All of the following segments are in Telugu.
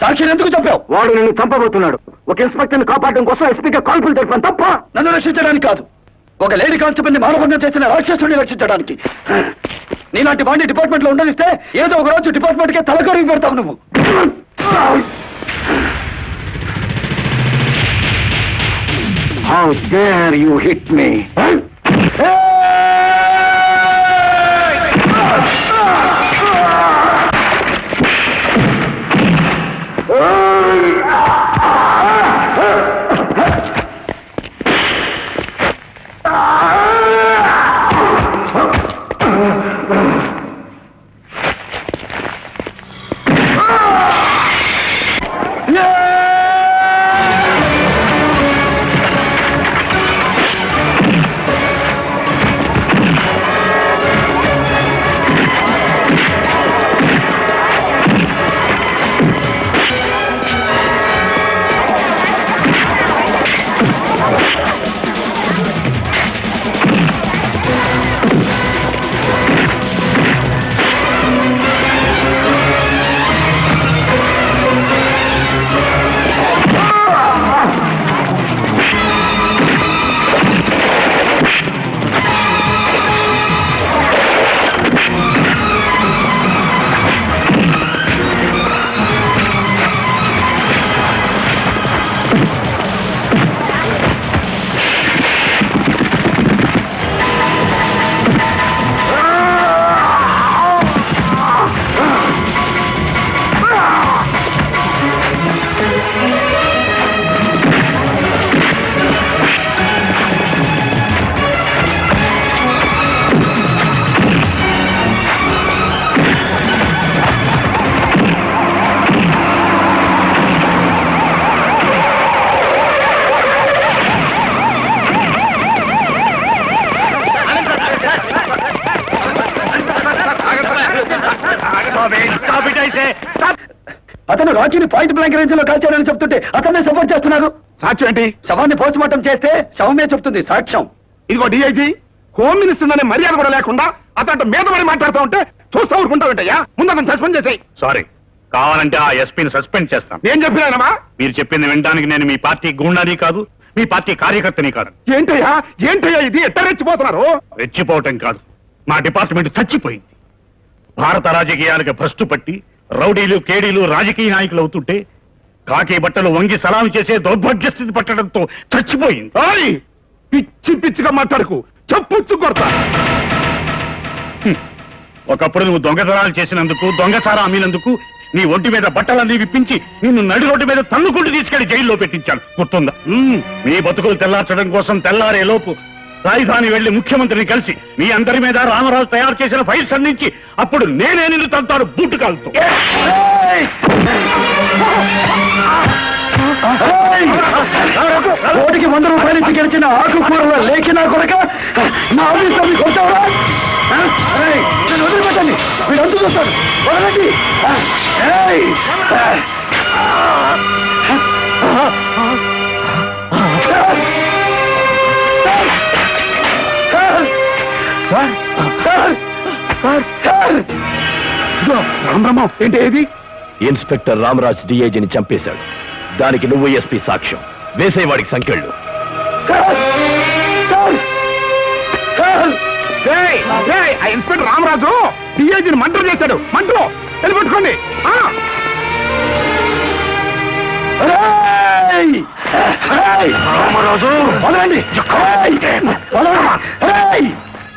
సాక్షిని ఎందుకు చెప్పావు వాడు నిన్ను చంపబోతున్నాడు ఒక ఇన్స్పెక్టర్ ని కాపాడడం కోసం ఎస్పీగా కాల్పులు తెలిపాను తప్ప నన్ను రక్షించడానికి కాదు ఒక లేడీ కానిస్టేబుల్ ని మానభంగం చేసిన రాక్షసుడిని రక్షించడానికి నీలాంటి వాడిని డిపార్ట్మెంట్ లో ఉండనిస్తే ఏదో ఒక రోజు డిపార్ట్మెంట్ కే తలకొరిగి పెడతావు నువ్వు how dare you hit me అతను రాజీని పాయింట్ బ్లాంక్ రేంజ్ లో కాల్చాడని చెప్తుంటే అతన్నే సపోర్ట్ చేస్తున్నారు సాక్ష్యం ఏంటి శవాన్ని పోస్ట్ మార్టం చేస్తే శవమే చెప్తుంది సాక్ష్యం ఇదిగో డిఐజీ హోమ్ మినిస్టర్ అనే మర్యాద కూడా లేకుండా అతను మీద పడి మాట్లాడుతూ ఉంటే చూస్తూ ఊరుకుంటావుంటయ్యా ముందు అతను సస్పెండ్ చేసాయి సారీ కావాలంటే ఆ ఎస్పీని సస్పెండ్ చేస్తాం ఏం చెప్పినానమ్మా మీరు చెప్పింది వినడానికి నేను మీ పార్టీ గూండాని కాదు మీ పార్టీ కార్యకర్తని కాదు ఏంటయ్యా ఏంటయ్యా ఇది ఎట్ట రెచ్చిపోతున్నారు రెచ్చిపోవటం కాదు మా డిపార్ట్మెంట్ చచ్చిపోయింది భారత రాజకీయాలకు భ్రష్టు పట్టి రౌడీలు కేడీలు రాజకీయ నాయకులు అవుతుంటే కాకి బట్టలు వంగి సలాం చేసే దౌర్భాగ్య స్థితి పట్టడంతో చచ్చిపోయింది ఓయ్! పిచ్చి పిచ్చిగా మాట్లాడుకు చెప్పుచ్చు కొడతా ఒకప్పుడు నువ్వు దొంగతనాలు చేసినందుకు దొంగసారా అమ్మినందుకు నీ ఒంటి మీద బట్టలన్నీ విప్పించి నిన్ను నడి రోడ్డు మీద తన్నుకుంటూ తీసుకెళ్లి జైల్లో పెట్టించాను గుర్తుందా మ్మ్. మీ బతుకులు తెల్లార్చడం కోసం తెల్లారే లోపు రాజధాని వెళ్లి ముఖ్యమంత్రిని కలిసి మీ అందరి మీద రామరాజు తయారు చేసిన ఫైల్స్ అందించి అప్పుడు నేనే నిన్ను తంతాను బూటు కాలుతో కోటికి వంద రూపాయల నుంచి గెలిచిన ఆకుకూరల లేఖినా కొరక నా ఆఫీస్ మీకు కొట్టావరా ఆ? ఏయ్, నన్ను వదిలిపెట్టండి మీరు అంతు చూస్తాను వదలండి ఆ, ఏయ్! సార్! సార్! సార్! సార్! ఇదిగో, రామబ్రహ్మం ఏంటి ఏది ఇన్స్పెక్టర్ రామరాజ్ డిఐజీని చంపేశాడు దానికి నువ్వు ఎస్పీ సాక్ష్యం వేసేవాడికి సంఖ్యళ్ళు సార్! సార్! సార్! ఏయ్, ఏయ్, ఆ ఇన్స్పెక్టర్ రామరాజు డిఐజీని మంటర్ చేశాడు మంటరు వెళ్ళి పట్టుకోండి ఆ! ఏయ్! ఏయ్! రామరాజు వదలండి ఏయ్! వదలండి ఏయ్!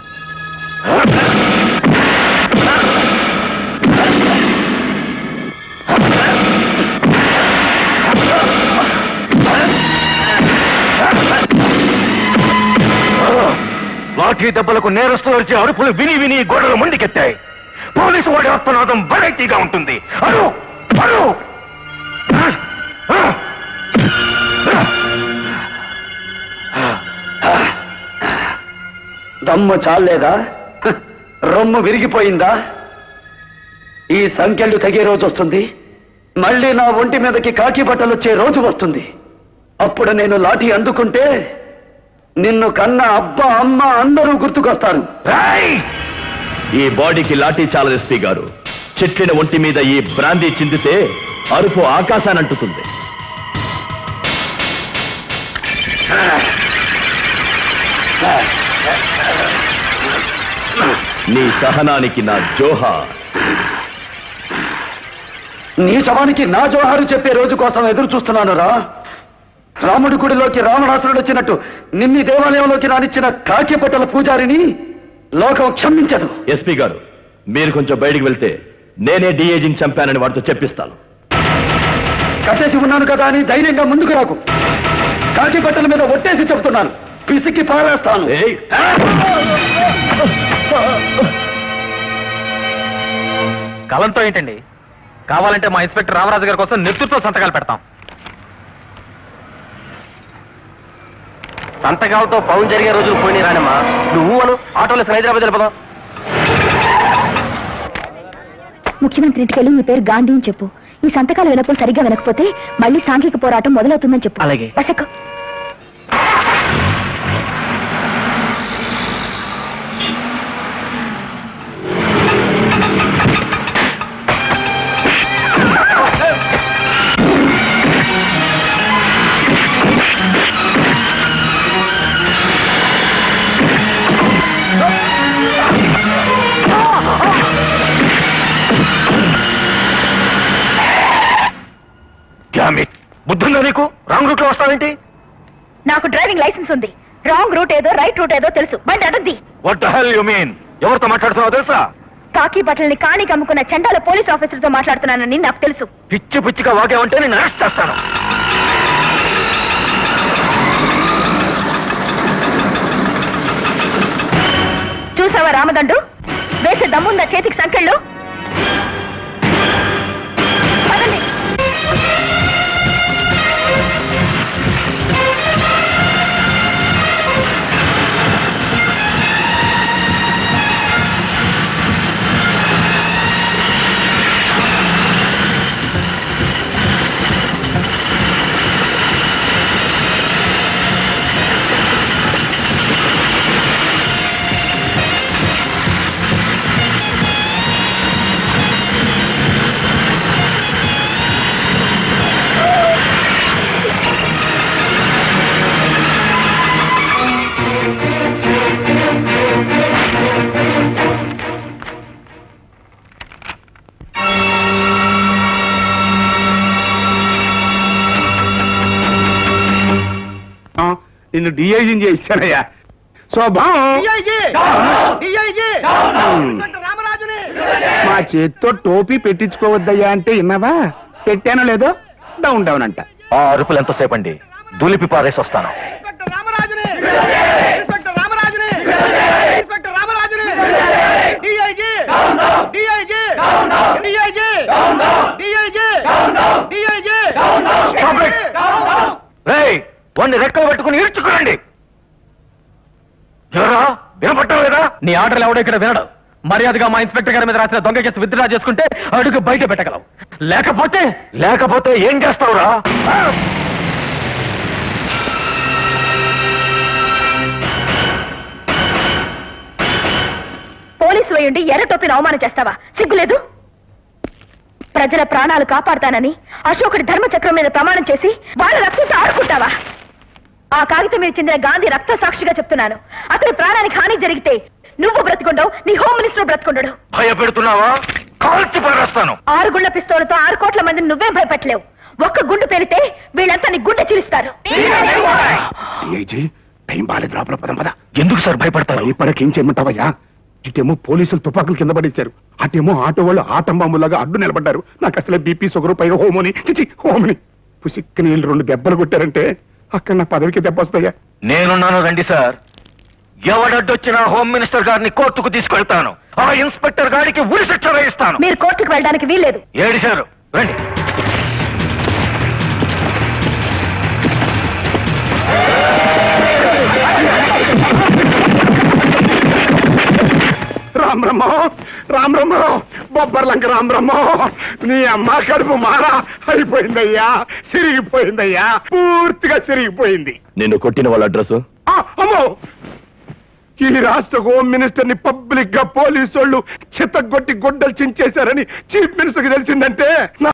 లాఠీ దెబ్బలకు నేరస్తులు వచ్చే అరుపులు విని విని గోడలు ముందుకెత్తాయి పోలీసు వాడి ఆత్మనాదం వెరైటీగా ఉంటుంది అరు అరు దమ్ము చాలేదా హ, రొమ్ము విరిగిపోయిందా ఈ సంఖ్యలు తెగే రోజు వస్తుంది మళ్ళీ నా ఒంటి మీదకి కాకి బట్టలు వచ్చే రోజు వస్తుంది అప్పుడు నేను లాఠీ అందుకుంటే నిన్ను కన్న అబ్బా అమ్మ అందరూ గుర్తుకొస్తారు ఈ బాడీకి లాఠీ చాలదు ఎస్పీ గారు చెట్లిన ఒంటి మీద ఈ బ్రాందీ చిందితే అరుపు ఆకాశాన్ని అంటుతుంది నీ సహనానికి నా జోహా నీ శవానికి నా జోహారు చెప్పే రోజు కోసం ఎదురు చూస్తున్నాను రా రాముడి గుడిలోకి రావణాసురుడు వచ్చినట్టు నిన్ని దేవాలయంలోకి రానిచ్చిన కాకిపట్టల పూజారిని లోకం క్షమించదు ఎస్పీ గారు మీరు కొంచెం బయటికి వెళ్తే నేనే డిఏజిని చంపానని వాడితో చెప్పిస్తాను కట్టేసి ఉన్నాను కదా అని ధైర్యంగా ముందుకు రాకు కాకిపట్టల మీద ఒట్టేసి చెప్తున్నాను పిసికి పారేస్తాను ఏయ్! కలంతో ఏంటండి కావాలంటే మా ఇన్స్పెక్టర్ రామరాజు గారి కోసం నెతృత్వ సంతకాలు పెడతాం సంతకాలతో పౌన్ జరిగే రోజులు పోయినాయి రానమ్మా నువ్వు అను ఆటోలో హైదరాబాద్ వెళ్ళిపోదాం ముఖ్యమంత్రి ఇంటికి వెళ్ళి మీ పేరు గాంధీ అని చెప్పు ఈ సంతకాలు వినప్పుడు సరిగ్గా వినకపోతే మళ్ళీ సాంఘిక పోరాటం మొదలవుతుందని చెప్పు అలాగే. బసకు. డామిట్ బుద్ధుందా నీకు రాంగ్ రూట్ లో వస్తావేంటి నాకు డ్రైవింగ్ లైసెన్స్ ఉంది రాంగ్ రూట్ ఏదో రైట్ రూట్ ఏదో తెలుసు బండి అడద్ది వాట్ హెల్ యు మీన్ ఎవరితో మాట్లాడుతున్నావు తెలుసా కాకి బట్టల్ని కాణికి అమ్ముకున్న చండాల పోలీస్ ఆఫీసర్తో మాట్లాడుతున్నానని నాకు తెలుసు పిచ్చి పిచ్చిగా వాగావంటే నేను అరెస్ట్ చేస్తాను చూసావా రామదండు వేసే దమ్ముందా చేతికి సంకెళ్ళు పదండి. నిన్ను డిఐజీని చేశానయ్యా శోభం మా చేత్తో టోపీ పెట్టించుకోవద్దయ్యా అంటే విన్నావా పెట్టానో లేదో డౌన్ డౌన్ అంట ఆ అరుపులు ఎంతసేపు అండి దులిపి పారేసి వస్తాను Stop it! రేయ్ వాడిని రెక్కలు పట్టుకుని ఈడ్చుకోండి ఎవరా వినపట్టం లేదా నీ ఆర్డర్లు ఎవడో ఇక్కడ వినడు మర్యాదగా మా ఇన్స్పెక్టర్ గారి మీద రాసిన దొంగ కేసు విత్డ్రా చేసుకుంటే అడుగు బయట పెట్టగలవు లేకపోతే లేకపోతే ఏం చేస్తావురా పోలీసు వేయుండి ఎర్ర టోపీని అవమానం చేస్తావా సిగ్గులేదు ప్రజల ప్రాణాలు కాపాడతానని అశోకుడి ధర్మచక్రం మీద ప్రమాణం చేసి వాళ్ళ రక్తంతో ఆడుకుంటావా ఆ కాగితం మీద చెందిన గాంధీ రక్త సాక్షిగా చెప్తున్నాను అతని ప్రాణానికి హాని జరిగితే నువ్వు బ్రతుకుండవు నీ హోమ్ మినిస్టర్ బ్రతుకుండడు భయపెడుతున్నావా కాల్చి పారేస్తాను ఆరు గుండ్ల పిస్తోలతో ఆరు కోట్ల మందిని నువ్వే భయపెట్టలేవు ఒక్క గుండు పేలితే వీళ్ళంతా నీ గుండె చిరుస్తారు డిఐజీ టైం బాగాలేదు లోపల పదం పద ఎందుకు సార్ భయపడతారు భయపడక ఏం చేయమంటావయ్యా ఇటేమో పోలీసులు తుపాకులు కింద పడేశారు అటేమో ఆటో వాళ్ళు ఆటంబాంబులాగా అడ్డు నిలబడ్డారు నాకు అసలే బీపీ షుగర్ పైగా హోమోని చిచి హోమని పుసిక్కి నీళ్ళు రెండు దెబ్బలు కొట్టారంటే అక్కడ నా పదవికి దెబ్బ వస్తాయా నేనున్నాను రండి సార్ ఎవడడ్డొచ్చినా హోమ్ మినిస్టర్ గారిని కోర్టుకు తీసుకెళ్తాను ఆ ఇన్స్పెక్టర్ గారికి ఉరి శిక్ష వేయిస్తాను మీరు కోర్టుకు వెళ్ళడానికి వీల్లేదు ఏడిశారు రండి రామ్ రమ్మో రామ్ రమ్మో బొబ్బర్లంక రామ్ రమ్మో నీ అమ్మ కడుపు మారా అయిపోయిందయ్యా సిరిగిపోయిందయ్యా పూర్తిగా సిరిగిపోయింది నిన్ను కొట్టిన వాళ్ళ అడ్రస్ ఆ, అమ్మో ఈ రాష్ట్ర హోమ్ మినిస్టర్ ని పబ్లిక్ గా పోలీసు వాళ్ళు చిత్తగొట్టి గుడ్డలు చించేశారని చీఫ్ మినిస్టర్ కి తెలిసిందంటే నా